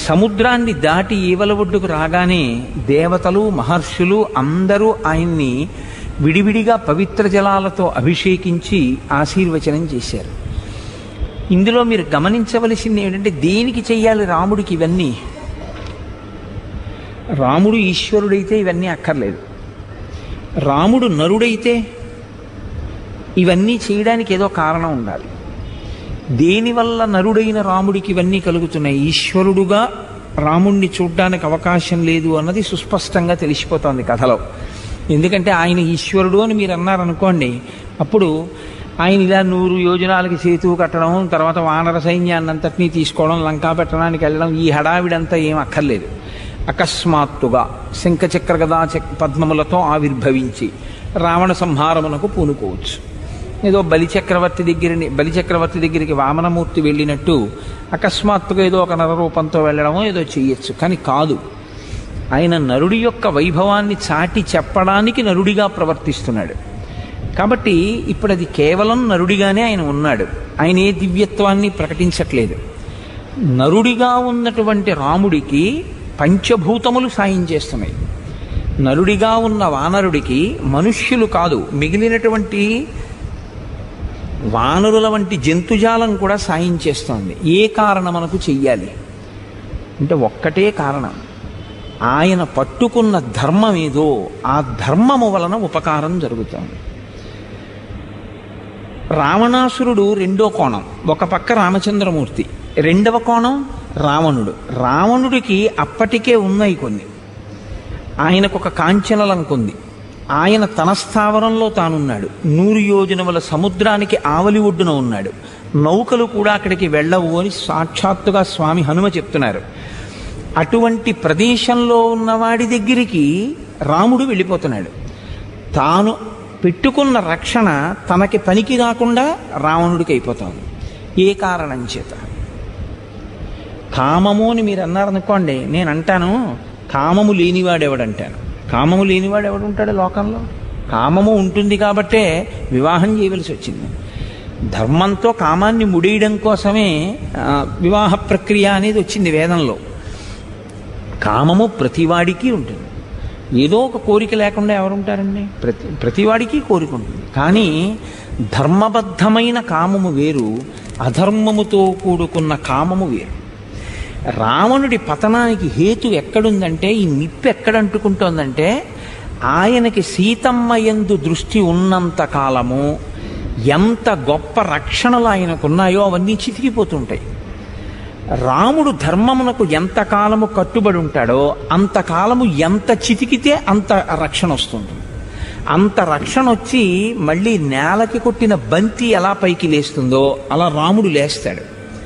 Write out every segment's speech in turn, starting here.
సముద్రాన్ని దాటి ఈవల ఒడ్డుకు రాగానే దేవతలు మహర్షులు అందరూ ఆయన్ని విడివిడిగా పవిత్ర జలాలతో అభిషేకించి ఆశీర్వచనం చేశారు ఇందులో మీరు గమనించవలసింది ఏంటంటే దేనికి చెయ్యాలి రాముడికి ఇవన్నీ రాముడు ఈశ్వరుడైతే ఇవన్నీ అక్కర్లేదు రాముడు నరుడైతే ఇవన్నీ చేయడానికి ఏదో కారణం ఉండాలి దేనివల్ల నరుడైన రాముడికి ఇవన్నీ కలుగుతున్నాయి ఈశ్వరుడుగా రాముణ్ణి చూడ్డానికి అవకాశం లేదు అన్నది సుస్పష్టంగా తెలిసిపోతోంది కథలో ఎందుకంటే ఆయన ఈశ్వరుడు అని మీరు అన్నారనుకోండి అప్పుడు ఆయన ఇలా నూరు యోజనాలకి సేతువు కట్టడం తర్వాత వానర సైన్యాన్ని అంతటినీ తీసుకోవడం లంకా పెట్టడానికి వెళ్ళడం ఈ హడావిడంతా ఏం అక్కర్లేదు అకస్మాత్తుగా శంఖచక్ర గదా చక్ పద్మములతో ఆవిర్భవించి రావణ సంహారమునకు పూనుకోవచ్చు ఏదో బలిచక్రవర్తి దగ్గరని బలిచక్రవర్తి దగ్గరికి వామనమూర్తి వెళ్ళినట్టు అకస్మాత్తుగా ఏదో ఒక నరరూపంతో వెళ్ళడమో ఏదో చెయ్యొచ్చు కానీ కాదు ఆయన నరుడి యొక్క వైభవాన్ని చాటి చెప్పడానికి నరుడిగా ప్రవర్తిస్తున్నాడు కాబట్టి ఇప్పుడు అది కేవలం నరుడిగానే ఆయన ఉన్నాడు ఆయన ఏ దివ్యత్వాన్ని ప్రకటించట్లేదు నరుడిగా ఉన్నటువంటి రాముడికి పంచభూతములు సాయం చేస్తున్నాయి నరుడిగా ఉన్న వానరుడికి మనుష్యులు కాదు మిగిలినటువంటి వానరుల వంటి జంతుజాలం కూడా సాయం చేస్తోంది ఏ కారణమునకు చెయ్యాలి అంటే ఒక్కటే కారణం ఆయన పట్టుకున్న ధర్మం ఏదో ఆ ధర్మము వలన ఉపకారం జరుగుతోంది రావణాసురుడు రెండో కోణం ఒక పక్క రామచంద్రమూర్తి రెండవ కోణం రావణుడు రావణుడికి అప్పటికే ఉన్నాయి కొన్ని ఆయనకు ఒక కాంచనలంక ఉంది ఆయన తన స్థావరంలో తానున్నాడు నూరు యోజనముల సముద్రానికి ఆవలి ఒడ్డున ఉన్నాడు నౌకలు కూడా అక్కడికి వెళ్ళవు అని సాక్షాత్తుగా స్వామి హనుమ చెప్తున్నారు అటువంటి ప్రదేశంలో ఉన్నవాడి దగ్గరికి రాముడు వెళ్ళిపోతున్నాడు తాను పెట్టుకున్న రక్షణ తనకి పనికి రాకుండా రావణుడికి అయిపోతుంది ఏ కారణం చేత కామము అని మీరు అన్నారనుకోండి నేను అంటాను కామము లేనివాడెవడంటాను కామము లేనివాడు ఎవడుంటాడు లోకంలో కామము ఉంటుంది కాబట్టే వివాహం చేయవలసి వచ్చింది ధర్మంతో కామాన్ని ముడియడం కోసమే ఆ, వివాహ ప్రక్రియ అనేది వచ్చింది వేదంలో కామము ప్రతివాడికి ఉంటుంది ఏదో ఒక కోరిక లేకుండా ఎవరుంటారండి ప్రతి ప్రతివాడికి కోరిక ఉంటుంది కానీ ధర్మబద్ధమైన కామము వేరు అధర్మముతో కూడుకున్న కామము వేరు రావణుడి పతనానికి హేతు ఎక్కడుందంటే ఈ నిప్పు ఎక్కడ అంటుకుంటోందంటే ఆయనకి సీతమ్మ ఎందు దృష్టి ఉన్నంత కాలము ఎంత గొప్ప రక్షణలు ఆయనకున్నాయో అవన్నీ చితికిపోతుంటాయి రాముడు ధర్మమునకు ఎంత కాలము కట్టుబడి ఉంటాడో అంతకాలము ఎంత చితికితే అంత రక్షణ వస్తుంది అంత రక్షణ వచ్చి మళ్ళీ నేలకి కొట్టిన బంతి ఎలా పైకి లేస్తుందో అలా రాముడు లేస్తాడు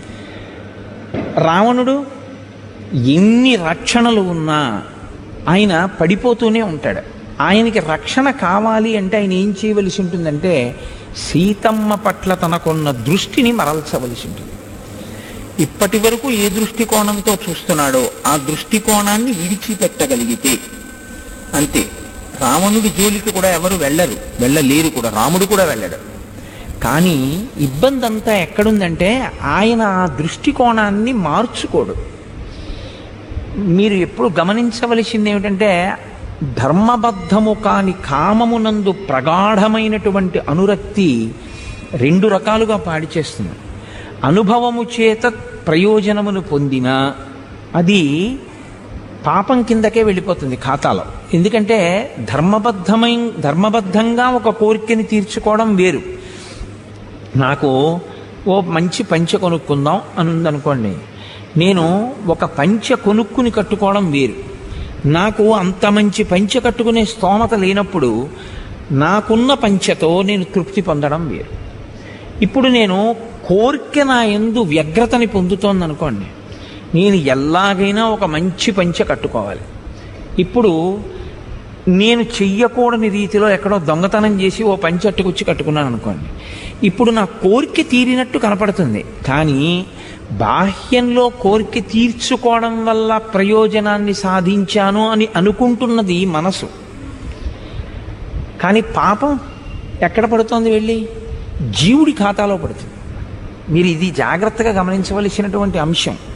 రావణుడు ఎన్ని రక్షణలు ఉన్నా ఆయన పడిపోతూనే ఉంటాడు ఆయనకి రక్షణ కావాలి అంటే ఆయన ఏం చేయవలసి ఉంటుందంటే సీతమ్మ పట్ల తనకున్న దృష్టిని మరల్చవలసి ఉంటుంది ఇప్పటి వరకు ఏ దృష్టికోణంతో చూస్తున్నాడో ఆ దృష్టికోణాన్ని విడిచిపెట్టగలిగితే అంతే రావణుడి జోలికి కూడా ఎవరు వెళ్ళరు వెళ్ళలేరు కూడా రాముడు కూడా వెళ్ళడు కానీ ఇబ్బంది అంతా ఎక్కడుందంటే ఆయన ఆ దృష్టికోణాన్ని మార్చుకోడు మీరు ఎప్పుడు గమనించవలసింది ఏమిటంటే ధర్మబద్ధము కాని కామమునందు ప్రగాఢమైనటువంటి అనురక్తి రెండు రకాలుగా పాడి చేస్తుంది అనుభవము చేత ప్రయోజనమును పొందిన అది పాపం కిందకే వెళ్ళిపోతుంది ఖాతాలో ఎందుకంటే ధర్మబద్ధమై ధర్మబద్ధంగా ఒక కోరికని తీర్చుకోవడం వేరు నాకు ఓ మంచి పంచె కొనుక్కుందాం అని ఉందనుకోండి నేను ఒక పంచె కొనుక్కుని కట్టుకోవడం వేరు నాకు అంత మంచి పంచె కట్టుకునే స్తోమత లేనప్పుడు నాకున్న పంచెతో నేను తృప్తి పొందడం వేరు ఇప్పుడు నేను కోరిక నా ఎందు వ్యగ్రతని పొందుతోంది అనుకోండి నేను ఎలాగైనా ఒక మంచి పంచె కట్టుకోవాలి ఇప్పుడు నేను చెయ్యకూడని రీతిలో ఎక్కడో దొంగతనం చేసి ఓ పంచెట్టుకొచ్చి కట్టుకున్నాను అనుకోండి ఇప్పుడు నా కోరిక తీరినట్టు కనపడుతుంది కానీ బాహ్యంలో కోరిక తీర్చుకోవడం వల్ల ప్రయోజనాన్ని సాధించాను అని అనుకుంటున్నది మనసు కానీ పాపం ఎక్కడ పడుతోంది వెళ్ళి జీవుడి ఖాతాలో పడుతుంది మీరు ఇది జాగ్రత్తగా గమనించవలసినటువంటి అంశం